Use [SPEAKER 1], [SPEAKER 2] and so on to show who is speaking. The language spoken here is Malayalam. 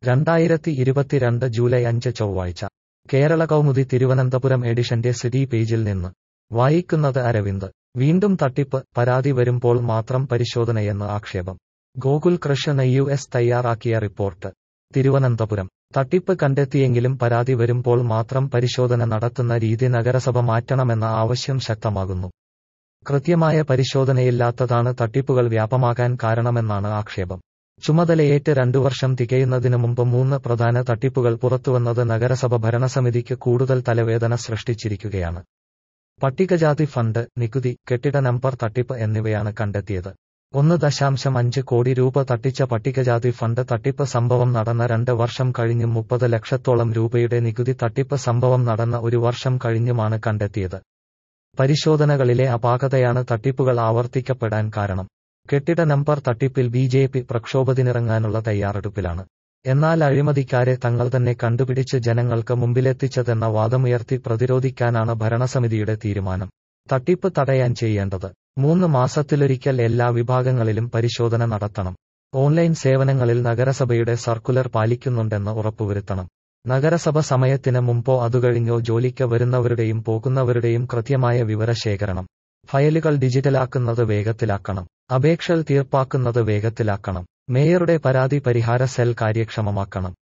[SPEAKER 1] രണ്ടായിരത്തി ഇരുപത്തിരണ്ട് ജൂലൈ അഞ്ച് ചൊവ്വാഴ്ച കേരള കൗമുദി തിരുവനന്തപുരം എഡിഷന്റെ സിറ്റി പേജിൽ നിന്ന് വായിക്കുന്നത് അരവിന്ദ് വീണ്ടും തട്ടിപ്പ് പരാതി വരുമ്പോൾ മാത്രം പരിശോധനയെന്ന് ആക്ഷേപം ഗോകുൽ കൃഷ്ണ യു എസ് തയ്യാറാക്കിയ റിപ്പോർട്ട് തിരുവനന്തപുരം തട്ടിപ്പ് കണ്ടെത്തിയെങ്കിലും പരാതി വരുമ്പോൾ മാത്രം പരിശോധന നടത്തുന്ന രീതി നഗരസഭ മാറ്റണമെന്ന ആവശ്യം ശക്തമാകുന്നു കൃത്യമായ പരിശോധനയില്ലാത്തതാണ് തട്ടിപ്പുകൾ വ്യാപമാകാൻ കാരണമെന്നാണ് ആക്ഷേപം ചുമതലയേറ്റ് രണ്ടു വർഷം തികയുന്നതിനു മുമ്പ് മൂന്ന് പ്രധാന തട്ടിപ്പുകൾ പുറത്തുവന്നത് നഗരസഭ ഭരണസമിതിക്ക് കൂടുതൽ തലവേദന സൃഷ്ടിച്ചിരിക്കുകയാണ് പട്ടികജാതി ഫണ്ട് നികുതി കെട്ടിട നമ്പർ തട്ടിപ്പ് എന്നിവയാണ് കണ്ടെത്തിയത് ഒന്ന് ദശാംശം അഞ്ച് കോടി രൂപ തട്ടിച്ച പട്ടികജാതി ഫണ്ട് തട്ടിപ്പ് സംഭവം നടന്ന രണ്ട് വർഷം കഴിഞ്ഞും മുപ്പത് ലക്ഷത്തോളം രൂപയുടെ നികുതി തട്ടിപ്പ് സംഭവം നടന്ന ഒരു വർഷം കഴിഞ്ഞുമാണ് കണ്ടെത്തിയത് പരിശോധനകളിലെ അപാകതയാണ് തട്ടിപ്പുകൾ ആവർത്തിക്കപ്പെടാൻ കാരണം കെട്ടിട നമ്പർ തട്ടിപ്പിൽ ബി ജെ പി പ്രക്ഷോഭത്തിനിറങ്ങാനുള്ള തയ്യാറെടുപ്പിലാണ് എന്നാൽ അഴിമതിക്കാരെ തങ്ങൾ തന്നെ കണ്ടുപിടിച്ച് ജനങ്ങൾക്ക് മുമ്പിലെത്തിച്ചതെന്ന വാദമുയർത്തി പ്രതിരോധിക്കാനാണ് ഭരണസമിതിയുടെ തീരുമാനം തട്ടിപ്പ് തടയാൻ ചെയ്യേണ്ടത് മൂന്ന് മാസത്തിലൊരിക്കൽ എല്ലാ വിഭാഗങ്ങളിലും പരിശോധന നടത്തണം ഓൺലൈൻ സേവനങ്ങളിൽ നഗരസഭയുടെ സർക്കുലർ പാലിക്കുന്നുണ്ടെന്ന് ഉറപ്പുവരുത്തണം നഗരസഭ സമയത്തിന് മുമ്പോ അതുകഴിഞ്ഞോ ജോലിക്ക് വരുന്നവരുടെയും പോകുന്നവരുടെയും കൃത്യമായ വിവരശേഖരണം ഫയലുകൾ ഡിജിറ്റലാക്കുന്നത് വേഗത്തിലാക്കണം അപേക്ഷകൾ തീർപ്പാക്കുന്നത് വേഗത്തിലാക്കണം മേയറുടെ പരാതി പരിഹാര സെൽ കാര്യക്ഷമമാക്കണം